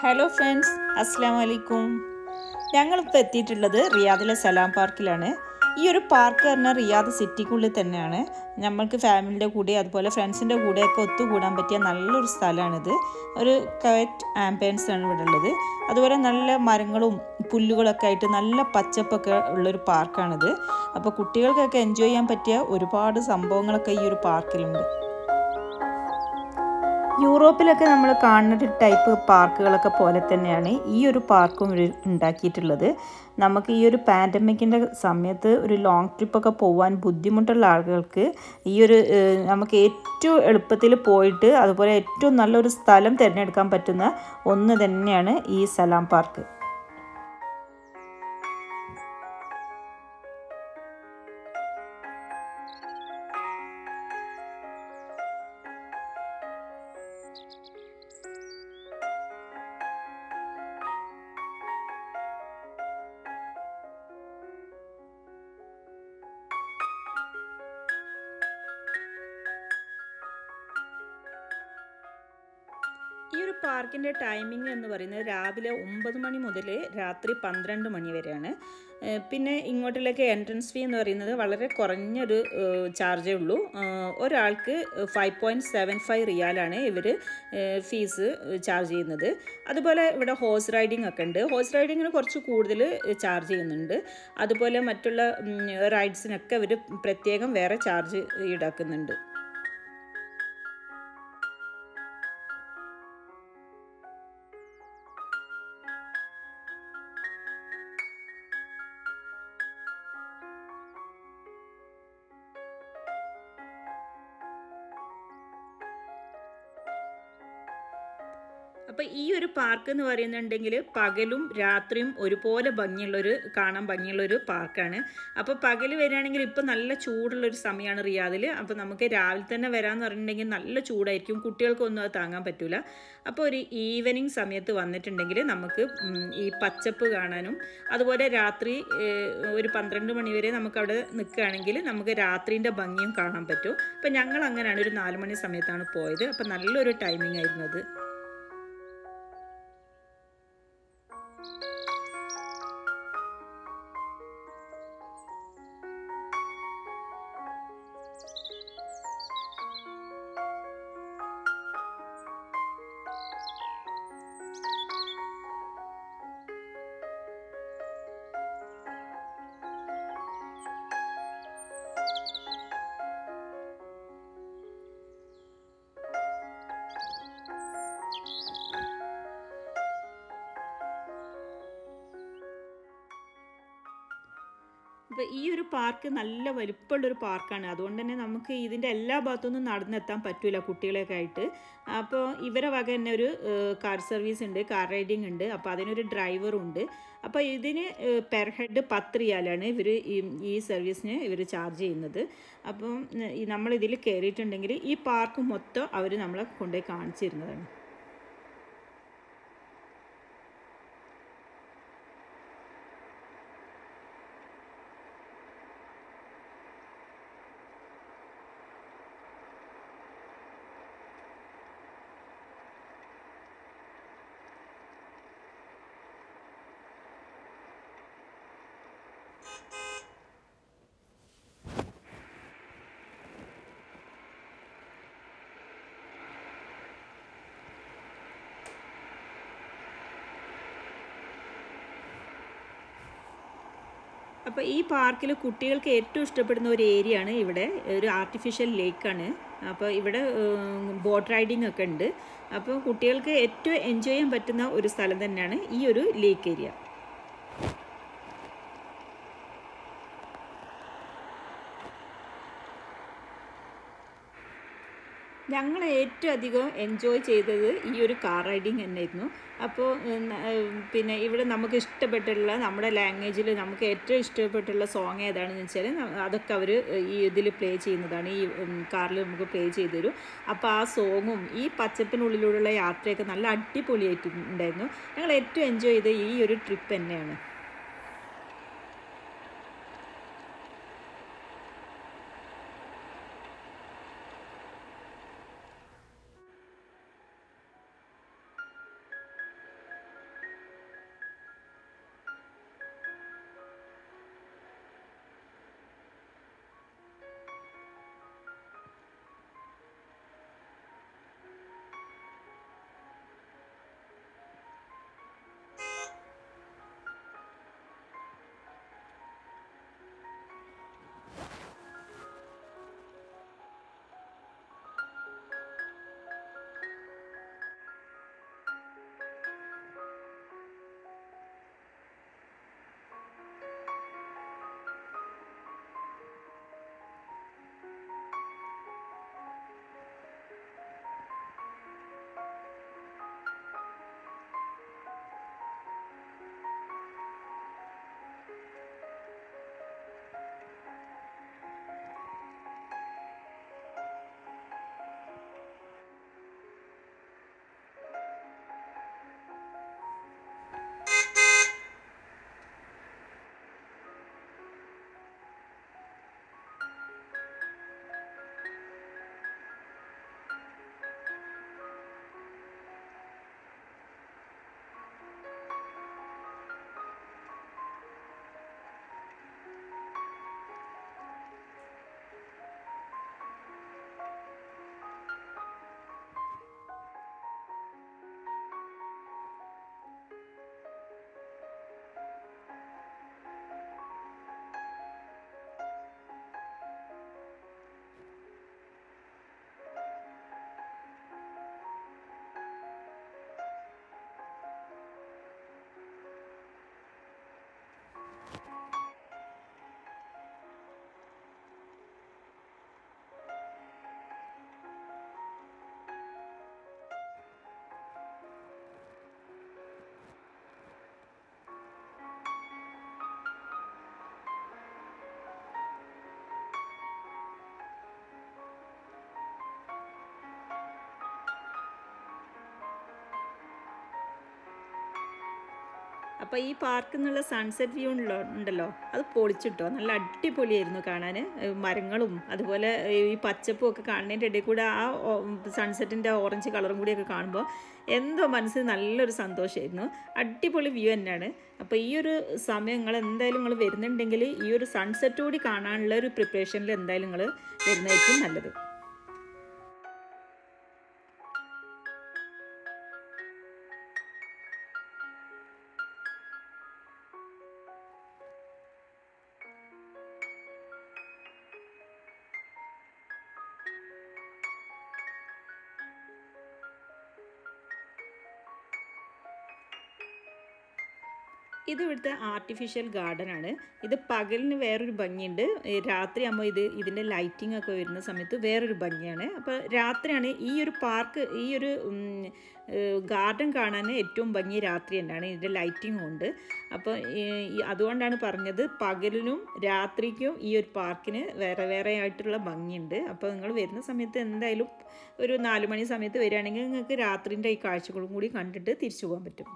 hello friends അസ്സാം വലൈക്കും ഞങ്ങളിപ്പോൾ എത്തിയിട്ടുള്ളത് റിയാദിലെ സലാം പാർക്കിലാണ് ഈ ഒരു പാർക്ക് പറഞ്ഞാൽ റിയാദ് സിറ്റിക്കുള്ളിൽ തന്നെയാണ് നമ്മൾക്ക് ഫാമിലിൻ്റെ കൂടെ അതുപോലെ ഫ്രണ്ട്സിൻ്റെ കൂടെയൊക്കെ ഒത്തുകൂടാൻ പറ്റിയ നല്ലൊരു സ്ഥലമാണിത് ഒരു കവറ്റ് ആംബിയൻസ് ആണ് ഇവിടെ ഉള്ളത് അതുപോലെ നല്ല മരങ്ങളും പുല്ലുകളൊക്കെ ആയിട്ട് നല്ല പച്ചപ്പൊക്കെ ഉള്ളൊരു പാർക്കാണിത് അപ്പോൾ കുട്ടികൾക്കൊക്കെ എൻജോയ് ചെയ്യാൻ പറ്റിയ ഒരുപാട് സംഭവങ്ങളൊക്കെ ഈ ഒരു പാർക്കിലുണ്ട് യൂറോപ്പിലൊക്കെ നമ്മൾ കാണുന്ന ഒരു ടൈപ്പ് പാർക്കുകളൊക്കെ പോലെ തന്നെയാണ് ഈ ഒരു പാർക്കും ഒരു ഉണ്ടാക്കിയിട്ടുള്ളത് നമുക്ക് ഈ ഒരു പാൻഡമിക്കിൻ്റെ സമയത്ത് ഒരു ലോങ് ട്രിപ്പൊക്കെ പോകാൻ ബുദ്ധിമുട്ടുള്ള ആളുകൾക്ക് ഈ ഒരു ഏഹ്, നമുക്ക് ഏറ്റവും എളുപ്പത്തിൽ പോയിട്ട് അതുപോലെ ഏറ്റവും നല്ലൊരു സ്ഥലം തിരഞ്ഞെടുക്കാൻ പറ്റുന്ന ഒന്ന് തന്നെയാണ് ഈ സലാം പാർക്ക് ഈ ഒരു പാർക്കിൻ്റെ ടൈമിംഗ് എന്ന് പറയുന്നത് രാവിലെ ഒമ്പത് മണി മുതൽ രാത്രി പന്ത്രണ്ട് മണി വരെയാണ് ഏഹ് പിന്നെ ഇങ്ങോട്ടിലേക്ക് എൻട്രൻസ് ഫീ എന്ന് പറയുന്നത് വളരെ കുറഞ്ഞൊരു ഏഹ് ചാർജേ ഉള്ളൂ ഏഹ് ഒരാൾക്ക് ഫൈവ് പോയിൻറ്റ് സെവൻ ഫൈവ് റിയാലാണ് ഇവർ ഫീസ് ചാർജ് ചെയ്യുന്നത് അതുപോലെ ഇവിടെ ഹോഴ്സ് റൈഡിംഗ് ഒക്കെ ഉണ്ട് ഹോഴ്സ് റൈഡിങ്ങിന് കുറച്ച് കൂടുതൽ ചാർജ് ചെയ്യുന്നുണ്ട് അതുപോലെ മറ്റുള്ള റൈഡ്സിനൊക്കെ അവർ പ്രത്യേകം വേറെ ചാർജ് ഈടാക്കുന്നുണ്ട് അപ്പോൾ ഈ ഒരു പാർക്ക് എന്ന് പറയുന്നുണ്ടെങ്കിൽ പകലും രാത്രിയും ഒരുപോലെ ഭംഗിയുള്ളൊരു കാണാൻ ഭംഗിയുള്ളൊരു പാർക്കാണ് അപ്പോൾ പകൽ വരികയാണെങ്കിൽ ഇപ്പോൾ നല്ല ചൂടുള്ളൊരു സമയമാണ് റിയാദിൽ അപ്പോൾ നമുക്ക് രാവിലെ തന്നെ വരാമെന്ന് പറഞ്ഞിട്ടുണ്ടെങ്കിൽ നല്ല ചൂടായിരിക്കും കുട്ടികൾക്കൊന്നും അത് താങ്ങാൻ പറ്റില്ല അപ്പോൾ ഒരു ഈവനിങ് സമയത്ത് വന്നിട്ടുണ്ടെങ്കിൽ നമുക്ക് ഉം, ഈ പച്ചപ്പ് കാണാനും അതുപോലെ രാത്രി ഏഹ്, ഒരു പന്ത്രണ്ട് മണി വരെ നമുക്ക് അവിടെ നിൽക്കുകയാണെങ്കിൽ നമുക്ക് രാത്രിൻ്റെ ഭംഗിയും കാണാൻ പറ്റും അപ്പോൾ ഞങ്ങൾ അങ്ങനെയാണ് ഒരു നാല് മണി സമയത്താണ് പോയത് അപ്പോൾ നല്ലൊരു ടൈമിംഗ് ആയിരുന്നു അത് അപ്പോൾ ഈ ഒരു പാർക്ക് നല്ല വലിപ്പമുള്ളൊരു പാർക്കാണ് അതുകൊണ്ട് തന്നെ നമുക്ക് ഇതിൻ്റെ എല്ലാ ഭാഗത്തുനിന്നും നടന്നെത്താൻ പറ്റില്ല കുട്ടികളെയൊക്കെ ആയിട്ട് അപ്പോൾ ഇവരെ വക തന്നെ ഒരു കാർ സർവീസ് ഉണ്ട് കാർ റൈഡിംഗ് ഉണ്ട് അപ്പോൾ അതിനൊരു ഡ്രൈവറും ഉണ്ട് അപ്പോൾ ഇതിന് പെർ ഹെഡ് പത്ത് റിയാലാണ് ഇവർ ഈ സർവീസിന് ഇവർ ചാർജ് ചെയ്യുന്നത് അപ്പം ഈ നമ്മൾ ഇതിൽ കയറിയിട്ടുണ്ടെങ്കിൽ ഈ പാർക്ക് മൊത്തം അവർ നമ്മളെ കൊണ്ടുപോയി കാണിച്ചു തരുന്നതാണ് അപ്പോൾ ഈ പാർക്കിൽ കുട്ടികൾക്ക് ഏറ്റവും ഇഷ്ടപ്പെടുന്ന ഒരു ഏരിയ ആണ് ഇവിടെ ഒരു ആർട്ടിഫിഷ്യൽ ലേക്കാണ് അപ്പോൾ ഇവിടെ ബോട്ട് റൈഡിംഗ് ഒക്കെ ഉണ്ട് അപ്പോൾ കുട്ടികൾക്ക് ഏറ്റവും എൻജോയ് ചെയ്യാൻ പറ്റുന്ന ഒരു സ്ഥലം തന്നെയാണ് ഈ ഒരു ലേക്ക് ഏരിയ ഞങ്ങൾ ഏറ്റവും അധികം എൻജോയ് ചെയ്തത് ഈ ഒരു കാർ റൈഡിങ് തന്നെയായിരുന്നു അപ്പോൾ ഉം, ഉം, പിന്നെ ഇവിടെ നമുക്ക് ഇഷ്ടപ്പെട്ടുള്ള നമ്മുടെ ലാംഗ്വേജിൽ നമുക്ക് ഏറ്റവും ഇഷ്ടപ്പെട്ടുള്ള സോങ് ഏതാണെന്ന് വെച്ചാൽ ന- അതൊക്കെ അവർ ഈ ഇതിൽ പ്ലേ ചെയ്യുന്നതാണ് ഈ കാറിൽ നമുക്ക് പ്ലേ ചെയ്തു തരും അപ്പോൾ ആ സോങ്ങും ഈ പച്ചപ്പിനുള്ളിലൂടെയുള്ള യാത്രയൊക്കെ നല്ല അടിപൊളിയായിട്ടുണ്ടായിരുന്നു ഞങ്ങൾ ഏറ്റവും എൻജോയ് ചെയ്ത ഈ ഒരു ട്രിപ്പ് തന്നെയാണ് അപ്പോൾ ഈ പാർക്കിൽ നിന്നുള്ള സൺസെറ്റ് വ്യൂ ഉണ്ടല്ലോ ഉണ്ടല്ലോ അത് പൊളിച്ചിട്ടോ നല്ല അടിപൊളിയായിരുന്നു കാണാൻ മരങ്ങളും അതുപോലെ ഈ പച്ചപ്പും ഒക്കെ കാണുന്നതിൻ്റെ ഇടയിൽ കൂടെ ആ സൺസെറ്റിൻ്റെ ഓറഞ്ച് കളറും കൂടിയൊക്കെ കാണുമ്പോൾ എന്തോ മനസ്സിൽ നല്ലൊരു സന്തോഷമായിരുന്നു അടിപൊളി വ്യൂ തന്നെയാണ് അപ്പോൾ ഈ ഒരു സമയം നിങ്ങൾ എന്തായാലും നിങ്ങൾ വരുന്നുണ്ടെങ്കിൽ ഈ ഒരു സൺസെറ്റ് കൂടി കാണാനുള്ള ഒരു പ്രിപ്പറേഷനിൽ എന്തായാലും നിങ്ങൾ വരുന്നതായിരിക്കും നല്ലത് ഇത് ഇവിടുത്തെ ആർട്ടിഫിഷ്യൽ ഗാർഡൻ ആണ് ഇത് പകലിന് വേറൊരു ഭംഗിയുണ്ട് ഏ, രാത്രിയാകുമ്പോൾ ഇത് ഇതിൻ്റെ ലൈറ്റിംഗ് ഒക്കെ വരുന്ന സമയത്ത് വേറൊരു ഭംഗിയാണ് അപ്പോൾ രാത്രിയാണ് ഈ ഒരു പാർക്ക് ഈ ഒരു ഗാർഡൻ കാണാൻ ഏറ്റവും ഭംഗി രാത്രി തന്നെയാണ് ഇതിൻ്റെ ലൈറ്റിംഗ് ഉണ്ട് അപ്പോൾ ഈ അതുകൊണ്ടാണ് പറഞ്ഞത് പകലിനും രാത്രിക്കും ഈ ഒരു പാർക്കിന് വേറെ വേറെ ആയിട്ടുള്ള ഭംഗിയുണ്ട് അപ്പോൾ നിങ്ങൾ വരുന്ന സമയത്ത് എന്തായാലും ഒരു നാല് മണി സമയത്ത് വരികയാണെങ്കിൽ നിങ്ങൾക്ക് രാത്രിൻ്റെ ഈ കാഴ്ചകളും കൂടി കണ്ടിട്ട് തിരിച്ചു പോകാൻ പറ്റും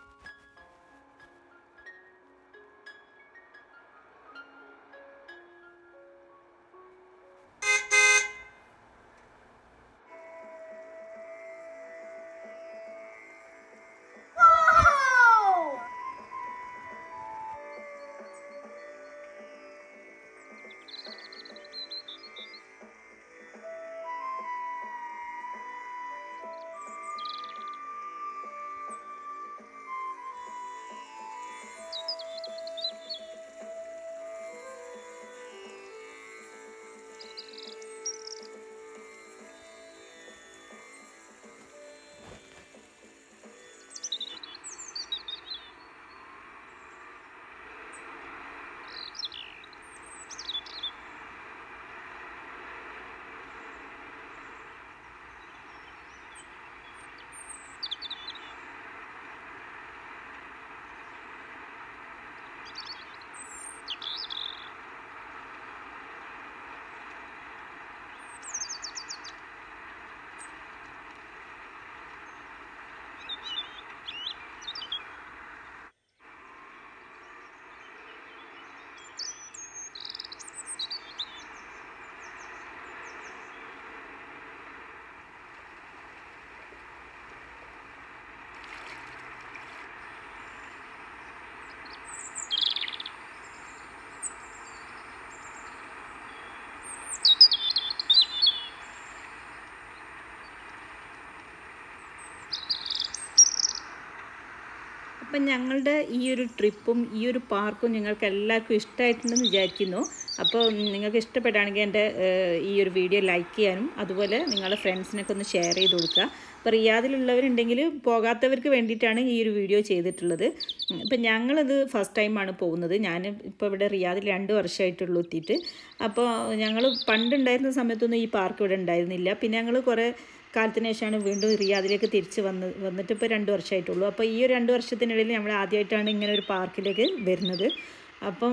അപ്പം ഞങ്ങളുടെ ഈ ഒരു ട്രിപ്പും ഈ ഒരു പാർക്കും നിങ്ങൾക്ക് എല്ലാവർക്കും ഇഷ്ടമായിട്ടുണ്ടെന്ന് വിചാരിക്കുന്നു അപ്പോൾ നിങ്ങൾക്ക് ഇഷ്ടപ്പെടുകയാണെങ്കിൽ എൻ്റെ ഏഹ്, ഈ ഒരു വീഡിയോ ലൈക്ക് ചെയ്യാനും അതുപോലെ നിങ്ങളുടെ ഫ്രണ്ട്സിനൊക്കെ ഒന്ന് ഷെയർ ചെയ്ത് കൊടുക്കുക അപ്പോൾ റിയാദിലുള്ളവരുണ്ടെങ്കിൽ പോകാത്തവർക്ക് വേണ്ടിയിട്ടാണ് ഈ ഒരു വീഡിയോ ചെയ്തിട്ടുള്ളത് ഉം, ഇപ്പം ഞങ്ങളിത് ഫസ്റ്റ് ടൈമാണ് പോകുന്നത് ഞാൻ ഇപ്പോൾ ഇവിടെ റിയാദിൽ രണ്ട് വർഷമായിട്ടുള്ളൂ എത്തിയിട്ട് അപ്പോൾ ഞങ്ങൾ പണ്ടുണ്ടായിരുന്ന സമയത്തൊന്നും ഈ പാർക്ക് ഇവിടെ ഉണ്ടായിരുന്നില്ല പിന്നെ ഞങ്ങൾ കുറേ കാലത്തിന് ശേഷമാണ് വീണ്ടും റിയാദിലേക്ക് തിരിച്ച് വന്ന് വന്നിട്ട് ഇപ്പോൾ രണ്ട് വർഷമായിട്ടുള്ളൂ അപ്പോൾ ഈ ഒരു രണ്ട് വർഷത്തിനിടയിൽ നമ്മൾ ആദ്യമായിട്ടാണ് ഇങ്ങനെ ഒരു പാർക്കിലേക്ക് വരുന്നത് അപ്പം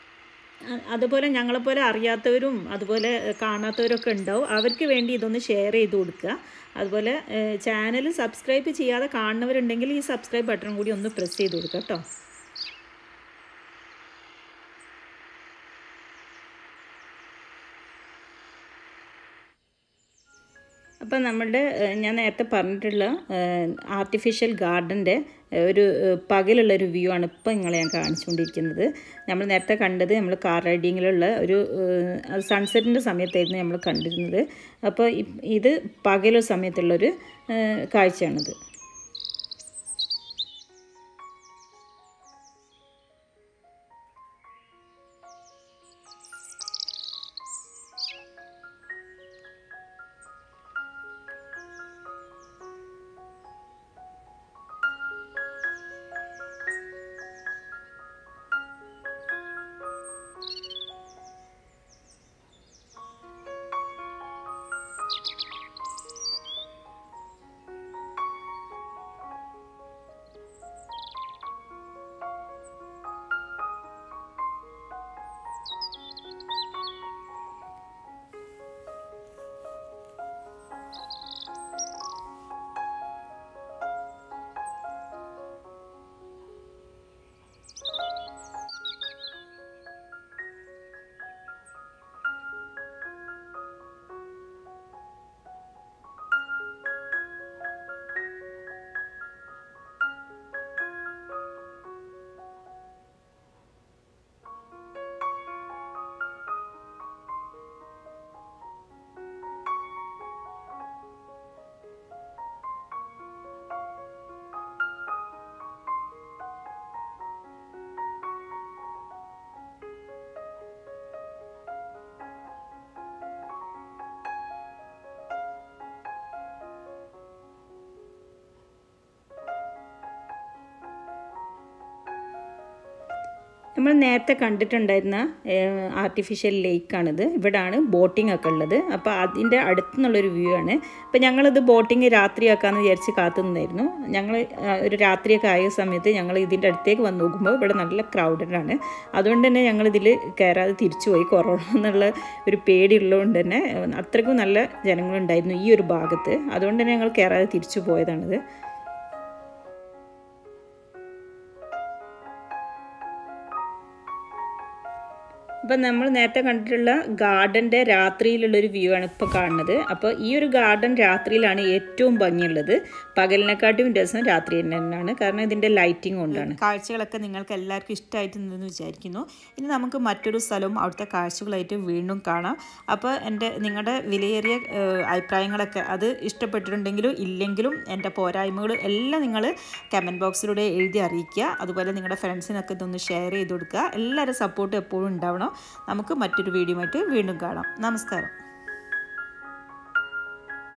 അ- അതുപോലെ ഞങ്ങളെപ്പോലെ അറിയാത്തവരും അതുപോലെ കാണാത്തവരൊക്കെ ഉണ്ടാവും അവർക്ക് വേണ്ടി ഇതൊന്ന് ഷെയർ ചെയ്ത് കൊടുക്കുക അതുപോലെ ചാനൽ സബ്സ്ക്രൈബ് ചെയ്യാതെ കാണുന്നവരുണ്ടെങ്കിൽ ഈ സബ്സ്ക്രൈബ് ബട്ടൺ കൂടി ഒന്ന് പ്രസ് ചെയ്ത് കൊടുക്കുക കേട്ടോ അപ്പം നമ്മുടെ ഏഹ്, ഞാൻ നേരത്തെ പറഞ്ഞിട്ടുള്ള ആർട്ടിഫിഷ്യൽ ഗാർഡൻ്റെ ഒരു ഏഹ്, പകലുള്ളൊരു വ്യൂ ആണ് ഇപ്പം നിങ്ങളെ ഞാൻ കാണിച്ചുകൊണ്ടിരിക്കുന്നത് നമ്മൾ നേരത്തെ കണ്ടത് നമ്മൾ കാർ റൈഡിങ്ങിലുള്ള ഒരു സൺസെറ്റിൻ്റെ സമയത്തായിരുന്നു നമ്മൾ കണ്ടിരുന്നത് അപ്പോൾ ഇ- ഇത് പകൽ സമയത്തുള്ളൊരു ഏഹ്, കാഴ്ചയാണിത് നമ്മൾ നേരത്തെ കണ്ടിട്ടുണ്ടായിരുന്ന ആർട്ടിഫിഷ്യൽ ലേക്കാണിത് ഇവിടാണ് ബോട്ടിംഗ് ഒക്കെ ഉള്ളത് അപ്പോൾ അതിൻ്റെ അടുത്തുനിന്നുള്ളൊരു വ്യൂ ആണ് അപ്പോൾ ഞങ്ങളിത് ബോട്ടിങ് രാത്രിയാക്കാമെന്ന് വിചാരിച്ച് കാത്തുനിന്നായിരുന്നു ഞങ്ങൾ ഒരു രാത്രിയൊക്കെ ആയ സമയത്ത് ഞങ്ങൾ ഇതിൻ്റെ അടുത്തേക്ക് വന്ന് നോക്കുമ്പോൾ ഇവിടെ നല്ല ക്രൗഡഡ് ആണ് അതുകൊണ്ട് തന്നെ ഞങ്ങൾ ഇതിൽ കയറാതെ തിരിച്ചു പോയി കൊറോണ എന്നുള്ള ഒരു പേടിയുള്ളതുകൊണ്ട് തന്നെ അത്രയ്ക്കും നല്ല ജനങ്ങളുണ്ടായിരുന്നു ഈ ഒരു ഭാഗത്ത് അതുകൊണ്ട് തന്നെ ഞങ്ങൾ കയറാതെ തിരിച്ചു പോയതാണിത് അപ്പം നമ്മൾ നേരത്തെ കണ്ടിട്ടുള്ള ഗാർഡൻ്റെ രാത്രിയിലുള്ളൊരു വ്യൂ ആണ് ഇപ്പോൾ കാണുന്നത് അപ്പോൾ ഈ ഒരു ഗാർഡൻ രാത്രിയിലാണ് ഏറ്റവും ഭംഗിയുള്ളത് പകലിനെക്കാട്ടും രസം രാത്രി തന്നെയാണ് കാരണം ഇതിൻ്റെ ലൈറ്റിംഗ് കൊണ്ടാണ് കാഴ്ചകളൊക്കെ നിങ്ങൾക്ക് എല്ലാവർക്കും ഇഷ്ടമായിട്ടുണ്ടെന്ന് വിചാരിക്കുന്നു ഇനി നമുക്ക് മറ്റൊരു സ്ഥലവും അവിടുത്തെ കാഴ്ചകളായിട്ട് വീണ്ടും കാണാം അപ്പോൾ എൻ്റെ നിങ്ങളുടെ വിലയേറിയ അഭിപ്രായങ്ങളൊക്കെ അത് ഇഷ്ടപ്പെട്ടിട്ടുണ്ടെങ്കിലും ഇല്ലെങ്കിലും എൻ്റെ പോരായ്മകൾ എല്ലാം നിങ്ങൾ കമൻറ്റ് ബോക്സിലൂടെ എഴുതി അറിയിക്കുക അതുപോലെ നിങ്ങളുടെ ഫ്രണ്ട്സിനൊക്കെ ഇതൊന്ന് ഷെയർ ചെയ്ത് കൊടുക്കുക എല്ലാവരും സപ്പോർട്ട് എപ്പോഴും ഉണ്ടാവണം നമുക്ക് മറ്റൊരു വീഡിയോ ആയിട്ട് വീണ്ടും കാണാം നമസ്കാരം